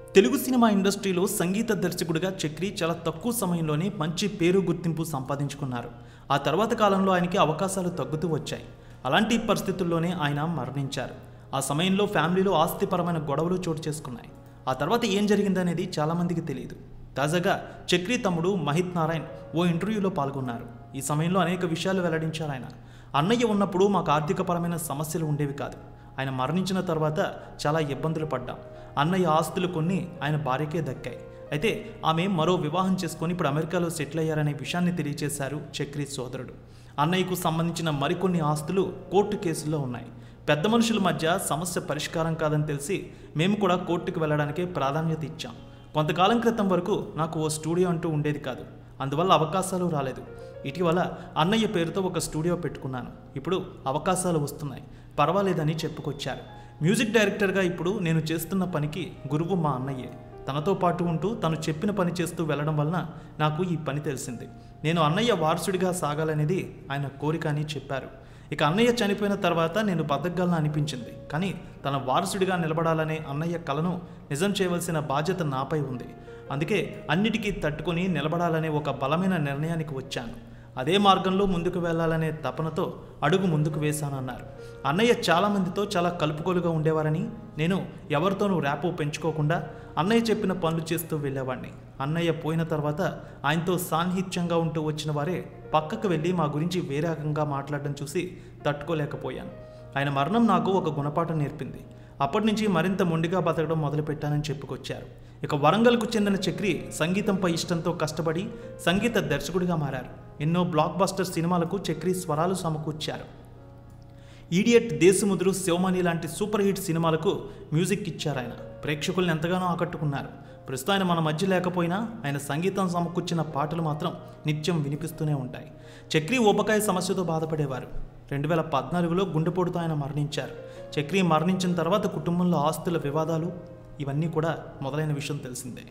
Telugu cinema ఇండస్ట్రీలో సంగీత దర్శకుడిగా చక్రి చాలా తక్కువ సమయంలోనే మంచి పేరు గుర్తింపు సంపాదించుకున్నారు ఆ తర్వాత కాలంలో ఆయనకి అవకాశాలు తగ్గుతూ వచ్చాయి అలాంటి పరిస్థితుల్లోనే ఆయన మరణించారు ఆ సమయంలో ఫ్యామిలీలో ఆస్తిపరమైన గొడవలు చోటు చేసుకున్నాయి ఆ తర్వాత ఏం జరిగిందనేది చాలామందికి తెలియదు తాజాగా చక్రి తమ్ముడు మహిత్ నారాయణ్ ఓ ఇంటర్వ్యూలో పాల్గొన్నారు ఈ సమయంలో అనేక విషయాలు వెల్లడించారు ఆయన అన్నయ్య ఉన్నప్పుడు మాకు ఆర్థికపరమైన సమస్యలు ఉండేవి కాదు ఆయన మరణించిన తర్వాత చాలా ఇబ్బందులు పడ్డాం అన్నయ్య ఆస్తులు కొన్ని ఆయన భార్యకే దక్కాయి అయితే ఆమె మరో వివాహం చేసుకొని ఇప్పుడు అమెరికాలో సెటిల్ అయ్యారనే విషయాన్ని తెలియజేశారు చక్రి సోదరుడు అన్నయ్యకు సంబంధించిన మరికొన్ని ఆస్తులు కోర్టు కేసుల్లో ఉన్నాయి పెద్ద మనుషుల మధ్య సమస్య పరిష్కారం కాదని తెలిసి మేము కూడా కోర్టుకు వెళ్ళడానికే ప్రాధాన్యత ఇచ్చాం కొంతకాలం క్రితం వరకు నాకు ఓ స్టూడియో అంటూ ఉండేది కాదు అందువల్ల అవకాశాలు రాలేదు ఇటీవల అన్నయ్య పేరుతో ఒక స్టూడియో పెట్టుకున్నాను ఇప్పుడు అవకాశాలు వస్తున్నాయి పర్వాలేదని చెప్పుకొచ్చారు మ్యూజిక్ డైరెక్టర్గా ఇప్పుడు నేను చేస్తున్న పనికి గురువు మా అన్నయ్యే తనతో పాటు ఉంటూ తను చెప్పిన పని చేస్తూ వెళ్ళడం వలన నాకు ఈ పని తెలిసింది నేను అన్నయ్య వారసుడిగా సాగాలనేది ఆయన కోరిక అని చెప్పారు ఇక అన్నయ్య చనిపోయిన తర్వాత నేను బతకగలను అనిపించింది కానీ తన వారసుడిగా నిలబడాలనే అన్నయ్య కలను నిజం చేయవలసిన బాధ్యత నాపై ఉంది అందుకే అన్నిటికీ తట్టుకొని నిలబడాలనే ఒక బలమైన నిర్ణయానికి వచ్చాను అదే మార్గంలో ముందుకు వెళ్ళాలనే తపనతో అడుగు ముందుకు వేశానన్నారు అన్నయ్య చాలామందితో చాలా కలుపుకోలుగా ఉండేవారని నేను ఎవరితోనూ ర్యాపు పెంచుకోకుండా అన్నయ్య చెప్పిన పనులు చేస్తూ వెళ్ళేవాడిని అన్నయ్య పోయిన తర్వాత ఆయనతో సాన్నిహిత్యంగా ఉంటూ వచ్చిన వారే పక్కకు వెళ్ళి మా గురించి వేరే రకంగా మాట్లాడడం చూసి తట్టుకోలేకపోయాను ఆయన మరణం నాకు ఒక గుణపాఠం నేర్పింది అప్పటి నుంచి మరింత మొండిగా బతకడం మొదలుపెట్టానని చెప్పుకొచ్చారు ఇక వరంగల్కు చెందిన చక్రి సంగీతంపై ఇష్టంతో కష్టపడి సంగీత దర్శకుడిగా మారారు ఎన్నో బ్లాక్ బస్టర్ సినిమాలకు చక్రి స్వరాలు సమకూర్చారు ఈడియట్ దేశముదురు శివమణి లాంటి సూపర్ హిట్ సినిమాలకు మ్యూజిక్ ఇచ్చారు ఆయన ప్రేక్షకుల్ని ఎంతగానో ఆకట్టుకున్నారు ప్రస్తుతం ఆయన మన మధ్య లేకపోయినా ఆయన సంగీతం సమకూర్చిన పాటలు మాత్రం నిత్యం వినిపిస్తూనే ఉంటాయి చక్రి ఊబకాయ సమస్యతో బాధపడేవారు రెండు వేల పద్నాలుగులో గుండెపోటుతో ఆయన మరణించారు చక్రి మరణించిన తర్వాత కుటుంబంలో ఆస్తుల వివాదాలు ఇవన్నీ కూడా మొదలైన విషయం తెలిసిందే